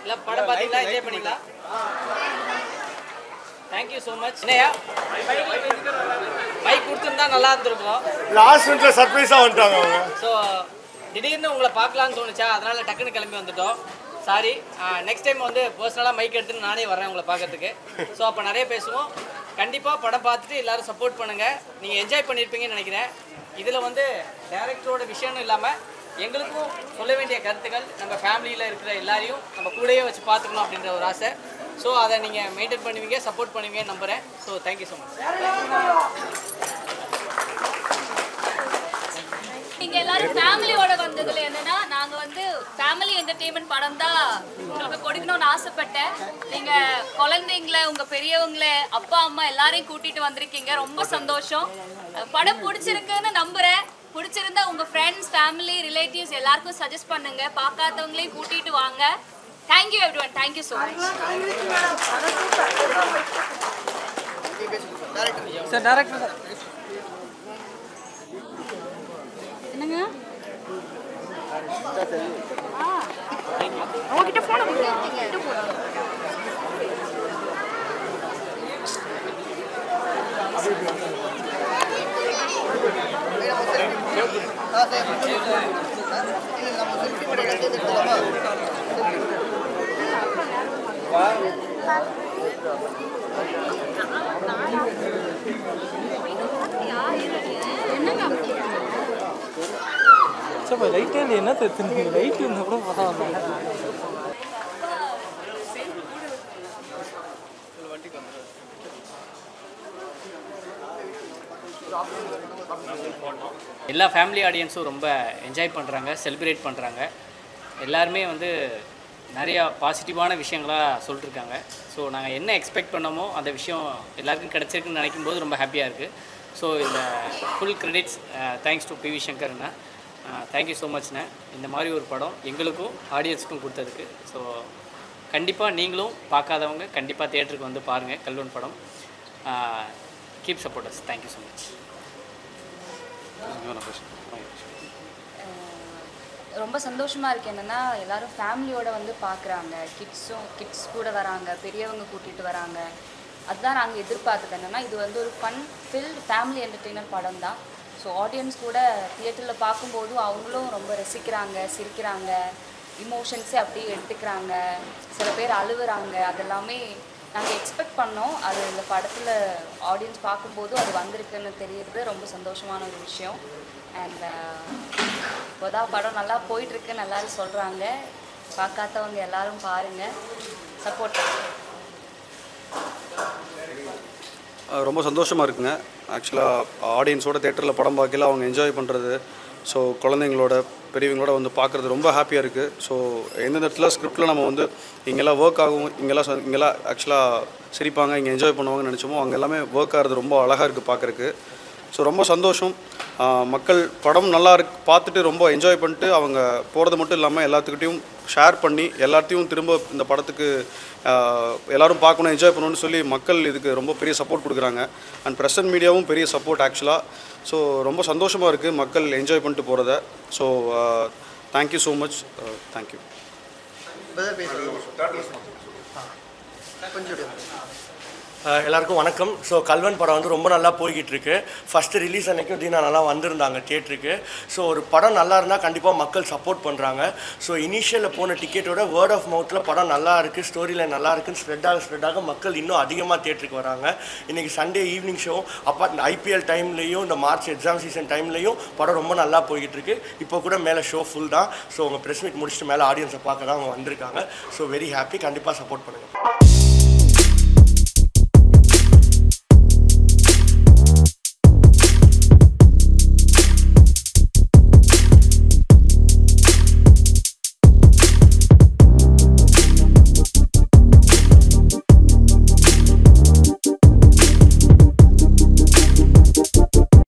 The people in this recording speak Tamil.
இல்லை படம் பார்த்தீங்களா என்ஜாய் பண்ணீங்களா தேங்க்யூ ஸோ மச் என்னையா பைக் கொடுத்துருந்தா நல்லா இருந்திருக்கும் லாஸ்ட் மினிட்ல சர்ப்ரைஸாக வந்துட்டாங்க அவங்க ஸோ திடீர்னு உங்களை பார்க்கலான்னு தோணுச்சா அதனால டக்குன்னு கிளம்பி வந்துட்டோம் சாரி நெக்ஸ்ட் டைம் வந்து பர்சனலாக மைக் எடுத்துட்டு நானே வரேன் உங்களை பார்க்கறதுக்கு ஸோ அப்போ நிறைய பேசுவோம் கண்டிப்பாக படம் பார்த்துட்டு எல்லாரும் சப்போர்ட் பண்ணுங்கள் நீங்கள் என்ஜாய் பண்ணியிருப்பீங்கன்னு நினைக்கிறேன் இதில் வந்து டேரக்டரோட விஷயம்னு இல்லாமல் எங்களுக்கும் சொல்ல வேண்டிய கருத்துக்கள் நம்ம ஃபேமிலியில் இருக்கிற எல்லாரையும் நம்ம கூடயே வச்சு பார்த்துக்கணும் அப்படின்ற ஒரு ஆசை ஸோ அதை நீங்கள் மெயின்டைன் பண்ணுவீங்க சப்போர்ட் பண்ணுவீங்கன்னு நம்புகிறேன் ஸோ தேங்க்யூ ஸோ மச் நீங்க எல்லாரும் ஃபேமிலியோட வந்ததுல என்னன்னா நாங்க வந்து ஃபேமிலி என்டர்டெயின்மெண்ட் படம் தான் உங்களுக்கு கொடுக்கணும்னு ஆசைப்பட்டேன் நீங்க குழந்தைங்கள உங்க பெரியவங்கள அப்பா அம்மா எல்லாரையும் கூட்டிட்டு வந்திருக்கீங்க ரொம்ப சந்தோஷம் அஹ் படம் பிடிச்சிருக்குன்னு நம்புறேன் பிடிச்சிருந்தா உங்க ஃப்ரெண்ட்ஸ் ஃபேமிலி ரிலேட்டிவ்ஸ் எல்லாருக்கும் சஜஸ்ட் பண்ணுங்க பார்க்காதவங்களையும் கூட்டிட்டு வாங்க thank you every one thank you so much sir director sir என்னங்க அவங்ககிட்ட போன சார் லைட்டே இல்லை என்ன தெரிஞ்சு லைட் இருந்தால் கூட பரவாயில்ல எல்லா ஃபேமிலி ஆடியன்ஸும் ரொம்ப என்ஜாய் பண்ணுறாங்க செலிப்ரேட் பண்ணுறாங்க எல்லாருமே வந்து நிறையா பாசிட்டிவான விஷயங்களாக சொல்லிட்டுருக்காங்க ஸோ நாங்கள் என்ன எக்ஸ்பெக்ட் பண்ணோமோ அந்த விஷயம் எல்லாருக்கும் கிடச்சிருக்குன்னு நினைக்கும் போது ரொம்ப ஹாப்பியாக இருக்குது ஸோ இந்த full credits thanks to PV சங்கர்ண்ணா தேங்க்யூ ஸோ மச்ண்ணே இந்த மாதிரி ஒரு படம் எங்களுக்கும் ஆடியன்ஸுக்கும் கொடுத்ததுக்கு ஸோ கண்டிப்பாக நீங்களும் பார்க்காதவங்க கண்டிப்பாக தேட்டருக்கு வந்து பாருங்கள் கல்வன் படம் keep supporters thank you so much ரொம்ப சந்தோஷமாக இருக்கு என்னென்னா எல்லாரும் ஃபேமிலியோட வந்து பார்க்குறாங்க கிட்ஸும் கிட்ஸ் கூட வராங்க பெரியவங்க கூட்டிகிட்டு வராங்க அதுதான் நாங்கள் எதிர்பார்த்தது என்னென்னா இது வந்து ஒரு ஃபன் ஃபில் ஃபேமிலி என்டர்டெய்னர் படம் தான் ஸோ ஆடியன்ஸ் கூட தியேட்டரில் பார்க்கும்போது அவங்களும் ரொம்ப ரசிக்கிறாங்க சிரிக்கிறாங்க இமோஷன்ஸே அப்படியே எடுத்துக்கிறாங்க சில பேர் அழுவுறாங்க அதெல்லாமே நாங்கள் எக்ஸ்பெக்ட் பண்ணோம் அது இந்த படத்தில் ஆடியன்ஸ் பார்க்கும்போது அது வந்திருக்குன்னு தெரியுறது ரொம்ப சந்தோஷமான ஒரு விஷயம் அண்ட் இப்போதா படம் நல்லா போயிட்டுருக்குன்னு எல்லாரும் சொல்கிறாங்க பார்க்காதவங்க எல்லாரும் பாருங்கள் சப்போர்ட் பண்ணுங்க அஹ் ரொம்ப சந்தோஷமாக இருக்குங்க ஆக்சுவலாக ஆடியன்ஸோட தேட்டரில் படம் பார்க்கல அவங்க என்ஜாய் பண்ணுறது ஸோ குழந்தைங்களோட பெரியவங்களோட வந்து பார்க்குறது ரொம்ப ஹாப்பியாக இருக்குது ஸோ எந்தெந்த இடத்துல ஸ்கிரிப்டில் நம்ம வந்து இங்கெல்லாம் ஒர்க் ஆகும் இங்கெல்லாம் சொ- இங்கெல்லாம் ஆக்சுவலாக சிரிப்பாங்க இங்கே என்ஜாய் பண்ணுவாங்கன்னு நினச்சோமோ அங்கே எல்லாமே ஒர்க் ஆகிறது ரொம்ப அழகாக இருக்குது பார்க்குறக்கு ஸோ ரொம்ப சந்தோஷம் ஆஹ் மக்கள் படம் நல்லா இருக்கு பார்த்துட்டு ரொம்ப என்ஜாய் பண்ணிட்டு அவங்க போகிறது மட்டும் இல்லாமல் எல்லாத்துக்கிட்டையும் ஷேர் பண்ணி எல்லாத்தையும் திரும்ப இந்த படத்துக்கு ஆஹ் எல்லாரும் பார்க்கணும் என்ஜாய் பண்ணணும்னு சொல்லி மக்கள் இதுக்கு ரொம்ப பெரிய சப்போர்ட் கொடுக்குறாங்க அண்ட் ப்ரெசன்ட் மீடியாவும் பெரிய சப்போர்ட் ஆக்சுவலாக ஸோ ரொம்ப சந்தோஷமாக இருக்குது மக்கள் என்ஜாய் பண்ணிட்டு போகிறத so thank you so much thank you uh எல்லாருக்கும் வணக்கம் ஸோ கல்வன் படம் வந்து ரொம்ப நல்லா போய்கிட்டு இருக்கு ஃபஸ்ட்டு ரிலீஸ் அன்னைக்கும் தீனா நல்லா வந்திருந்தாங்க தியேட்டருக்கு ஸோ ஒரு படம் நல்லா இருந்தால் கண்டிப்பாக மக்கள் சப்போர்ட் பண்ணுறாங்க ஸோ இனிஷியலில் போன டிக்கெட்டோட வேர்ட் ஆஃப் மவுத்தில் படம் நல்லா இருக்குது ஸ்டோரியில் நல்லா இருக்குன்னு ஸ்ப்ரெட் ஆக ஸ்ப்ரெட் ஆக மக்கள் இன்னும் அதிகமாக தியேட்டருக்கு வராங்க இன்றைக்கி சண்டே ஈவினிங் ஷோ அப்பா ஐபிஎல் டைம்லேயும் இந்த மார்ச் எக்ஸாம் சீசன் டைம்லேயும் படம் ரொம்ப நல்லா போய்கிட்டு இருக்கு இப்போ கூட மேலே ஷோ ஃபுல் தான் ஸோ உங்கள் ப்ரெஸ் மீட் முடிச்சுட்டு மேலே ஆடியன்ஸை பார்க்க தான் அவங்க வந்திருக்காங்க ஸோ வெரி ஹாப்பி கண்டிப்பாக சப்போர்ட் பண்ணுங்கள்